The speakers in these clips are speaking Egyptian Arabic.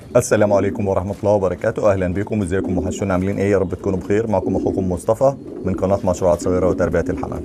السلام عليكم ورحمة الله وبركاته أهلا بكم ازيكم وحشونا عاملين ايه يا رب تكونوا بخير معكم أخوكم مصطفى من قناة مشروعات صغيرة وتربية الحمام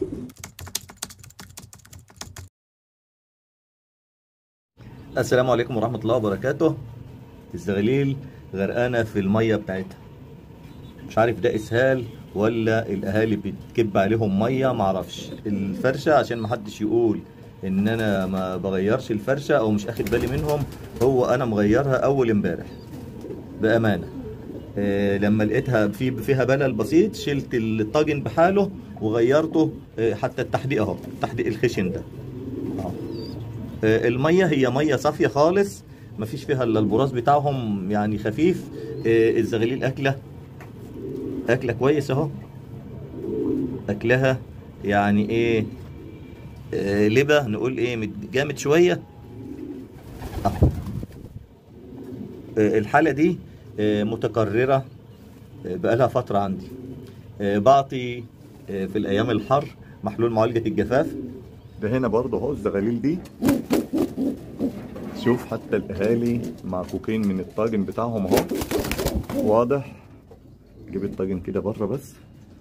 السلام عليكم ورحمة الله وبركاته الزغاليل غرقانة في المية بتاعتها مش عارف ده اسهال ولا الاهالي بتكب عليهم ميه معرفش الفرشه عشان محدش يقول ان انا ما بغيرش الفرشه او مش اخد بالي منهم هو انا مغيرها اول امبارح بامانه إيه لما لقيتها في فيها بلل بسيط شلت الطاجن بحاله وغيرته إيه حتى التحديق اهو التحديق الخشن ده أهو. إيه الميه هي ميه صافيه خالص مفيش فيها الا البراز بتاعهم يعني خفيف إيه الزغاليل اكله اكله كويس اهو اكلها يعني ايه آه لبه نقول ايه مت- جامد شويه اهو آه الحاله دي آه متكرره آه بقالها فتره عندي آه بعطي آه في الايام الحر محلول معالجه الجفاف ده هنا برضه اهو الزغاليل دي شوف حتى الاهالي معكوكين من الطاجن بتاعهم اهو واضح جيب الطاجن كده بره بس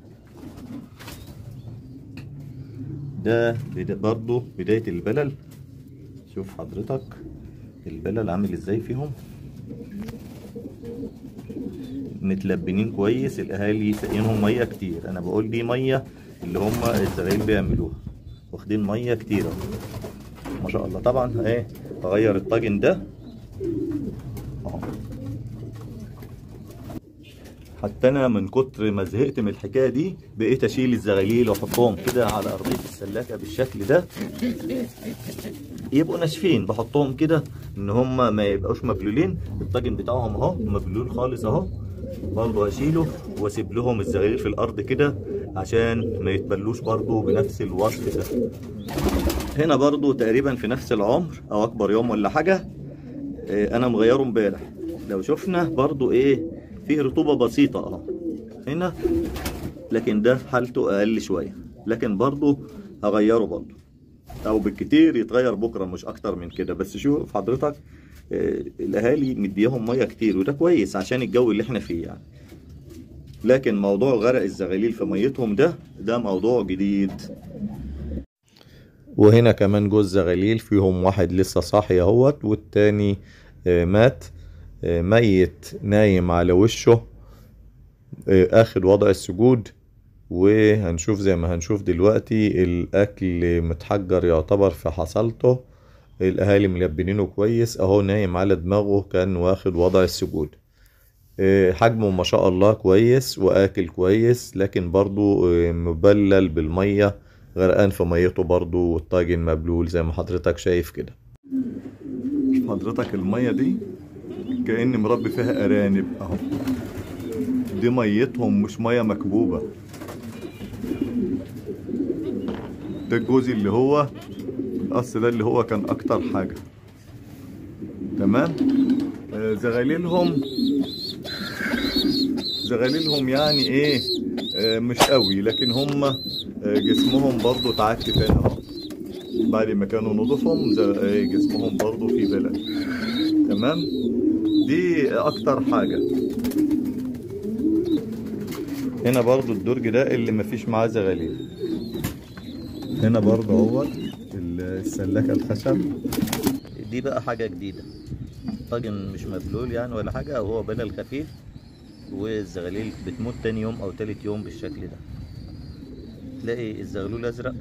ده بدا برضو بداية البلل شوف حضرتك البلل عامل ازاي فيهم متلبنين كويس الاهالي ساقينهم ميه كتير انا بقول دي ميه اللي هم الزغاليل بيعملوها واخدين ميه كتير اهو ما شاء الله طبعا ايه اغير الطاجن ده اهو حتى انا من كتر ما زهقت من الحكايه دي بقيت اشيل الزغاليل واحطهم كده على ارضيه السلاكه بالشكل ده يبقوا ناشفين بحطهم كده ان هم ما يبقوش مبلولين الطاجن بتاعهم اهو مبلول خالص اهو برضه هشيله واسيب لهم الزغاليل في الارض كده عشان ما يتبلوش برضه بنفس الوصف ده هنا برضه تقريبا في نفس العمر او اكبر يوم ولا حاجه إيه، انا مغيره امبارح لو شفنا برضو ايه فيه رطوبة بسيطة اهو هنا لكن ده حالته اقل شوية لكن برضو هغيره برضو او بالكتير يتغير بكرة مش اكتر من كده بس شوف حضرتك آه، الاهالي مديهم مية كتير وده كويس عشان الجو اللي احنا فيه يعني لكن موضوع غرق الزغاليل في ميتهم ده ده موضوع جديد وهنا كمان جوز زغاليل فيهم واحد لسه صاحي اهوت والتاني آه، مات آه، ميت نايم على وشه آه، اخد وضع السجود وهنشوف زي ما هنشوف دلوقتي الاكل متحجر يعتبر في حصلته الاهالي ملبنينه كويس اهو نايم على دماغه كان واخد وضع السجود آه، حجمه ما شاء الله كويس واكل كويس لكن برضو آه، مبلل بالميه غرقان في ميته برضو والطاجن مبلول زي ما حضرتك شايف كده حضرتك الميه دي كأن مربي فيها ارانب اهو دي ميتهم مش ميه مكبوبه ده الجوز اللي هو القص ده اللي هو كان اكتر حاجه تمام آه، زغاليلهم زغاليلهم يعني ايه آه، مش قوي لكن هم آه، جسمهم برضو اتعكف هنا اهو بعد ما كانوا نضفهم ز- آه، جسمهم برضو في بلد تمام دي اكتر حاجة هنا برضو الدرج ده اللي مفيش معاه زغاليل هنا برضو اهوت السلاكة الخشب دي بقى حاجة جديدة طاجن مش مبلول يعني ولا حاجة هو بلل خفيف والزغاليل بتموت تاني يوم او تالت يوم بالشكل ده تلاقي الزغلول ازرق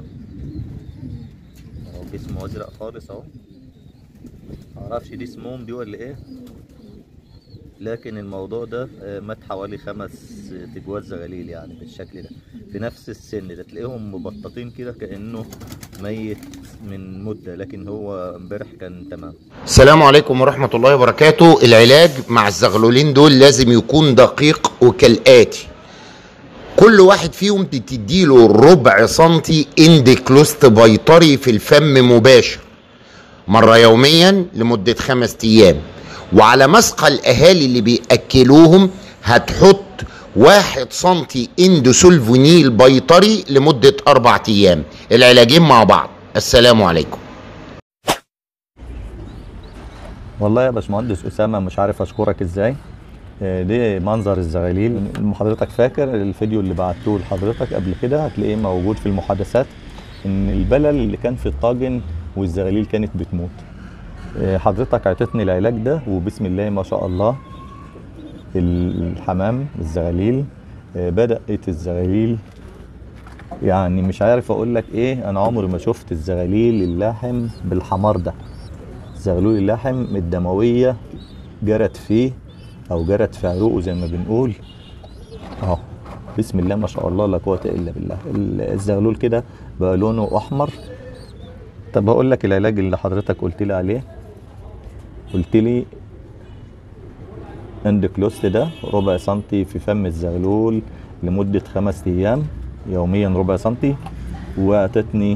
اهو جسمه ازرق خالص اهو معرفش دي سموم دي ولا ايه لكن الموضوع ده آه، مات حوالي خمس تجوال زغاليل يعني بالشكل ده في نفس السن ده تلاقيهم مبططين كده كأنه ميت من مدة لكن هو امبارح كان تمام السلام عليكم ورحمة الله وبركاته العلاج مع الزغلولين دول لازم يكون دقيق وكالآتي كل واحد فيهم بتديله ربع سنتي اندكلوست بيطري في الفم مباشر مرة يوميا لمدة خمس أيام وعلى مسقى الأهالي اللي بيأكلوهم هتحط واحد سنتي اندوسولفونيل بيطري لمدة أربع أيام العلاجين مع بعض السلام عليكم والله يا باشمهندس اسامه مش عارف اشكرك ازاي آه، دي منظر الزغاليل حضرتك فاكر الفيديو اللي بعته لحضرتك قبل كده هتلاقيه موجود في المحادثات ان البلل اللي كان في الطاجن والزغاليل كانت بتموت آه، حضرتك اعطتني العلاج ده وبسم الله ما شاء الله الحمام الزغاليل آه، بدأت الزغاليل يعني مش عارف اقول لك ايه انا عمري ما شفت الزغاليل اللاحم بالحمار ده زغلول اللحم الدموية جرت فيه او جرت في عروقه زي ما بنقول اهو بسم الله ما شاء الله لا قوة الا بالله الزغلول كده بقى لونه احمر طب هقول لك العلاج اللي حضرتك قلت لي عليه قلت لي اندكلوست ده ربع سنتي في فم الزغلول لمدة خمس ايام يوميا ربع سنتي واعطتني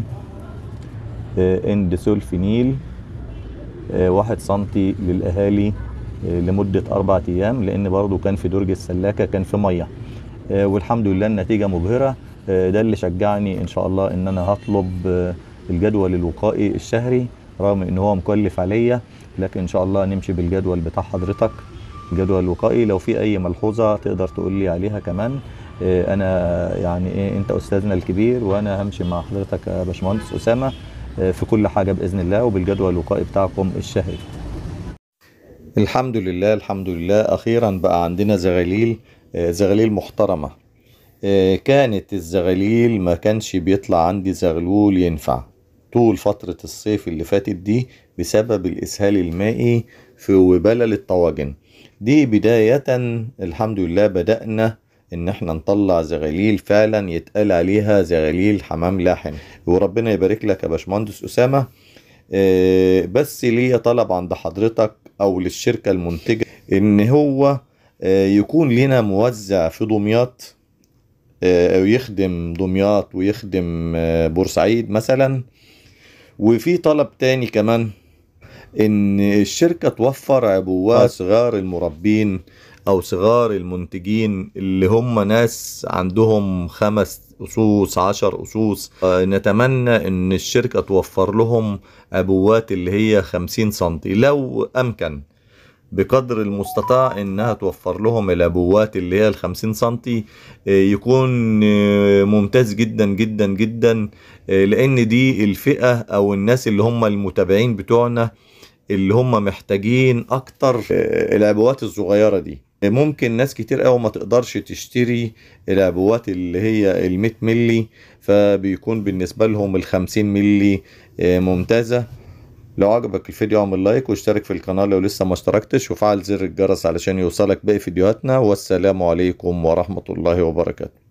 آه، اندسولفينيل آه، واحد سنتي للاهالي آه، لمدة أربع أيام لأن برضو كان في درج السلاكة كان في مية آه، والحمد لله النتيجة مبهرة آه، ده اللي شجعني إن شاء الله إن أنا هطلب آه، الجدول الوقائي الشهري رغم إن هو مكلف عليا لكن إن شاء الله نمشي بالجدول بتاع حضرتك الجدول الوقائي لو في أي ملحوظة تقدر تقول لي عليها كمان آه، أنا يعني إيه أنت أستاذنا الكبير وأنا همشي مع حضرتك يا باشمهندس أسامة آه، في كل حاجة بإذن الله وبالجدول الوقائي بتاعكم الشهري الحمد لله الحمد لله أخيرا بقى عندنا زغاليل آه، زغاليل محترمة آه، كانت الزغاليل ما كانش بيطلع عندي زغلول ينفع طول فترة الصيف اللي فاتت دي بسبب الإسهال المائي في وبلل الطواجن دي بداية الحمد لله بدأنا إن احنا نطلع زغاليل فعلا يتقال عليها زغاليل حمام لاحم وربنا يبارك لك يا باشمهندس أسامة آه، بس ليا طلب عند حضرتك او للشركة المنتجة ان هو آه، يكون لنا موزع في دمياط آه، او يخدم دمياط ويخدم آه، بورسعيد مثلا وفي طلب تاني كمان ان الشركة توفر عبوات صغار المربين او صغار المنتجين اللي هم ناس عندهم خمس أصوص عشر أصوص آه، نتمنى ان الشركة توفر لهم عبوات اللي هي خمسين سنتي لو أمكن بقدر المستطاع انها توفر لهم العبوات اللي هي الخمسين سنتي آه، يكون آه، ممتاز جدا جدا جدا آه، لان دي الفئة او الناس اللي هم المتابعين بتوعنا اللي هم محتاجين اكتر آه، العبوات الصغيرة دي ممكن ناس كتير قوي ما تقدرش تشتري العبوات اللي هي ال 100 ملي فبيكون بالنسبة لهم ال 50 ملي آه، ممتازة لو عجبك الفيديو اعمل لايك واشترك في القناة لو لسه ما اشتركتش وفعل زر الجرس علشان يوصلك باقي فيديوهاتنا والسلام عليكم ورحمة الله وبركاته